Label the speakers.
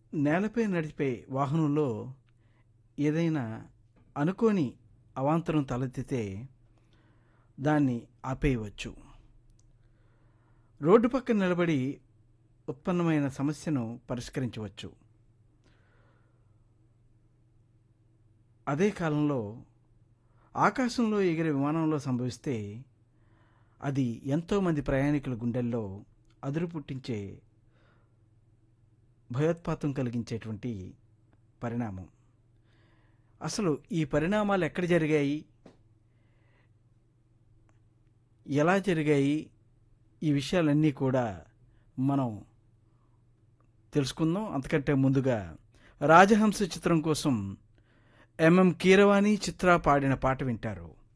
Speaker 1: నేలపై నడిపే వాహనంలో ఏదైనా అనుకోని అవాంతరం తలెత్తితే దాన్ని ఆపేయవచ్చు రోడ్డు పక్కన నిలబడి ఉత్పన్నమైన సమస్యను పరిష్కరించవచ్చు అదే కాలంలో ఆకాశంలో ఎగిరే విమానంలో సంభవిస్తే అది ఎంతోమంది ప్రయాణికుల గుండెల్లో అదురు పుట్టించే భయోత్పాతం కలిగించేటువంటి పరిణామం అసలు ఈ పరిణామాలు ఎక్కడ జరిగాయి ఎలా జరిగాయి ఈ విషయాలన్నీ కూడా మనం తెలుసుకుందాం అంతకంటే ముందుగా రాజహంస చిత్రం కోసం ఎంఎం కీరవాణి చిత్ర పాడిన పాట వింటారు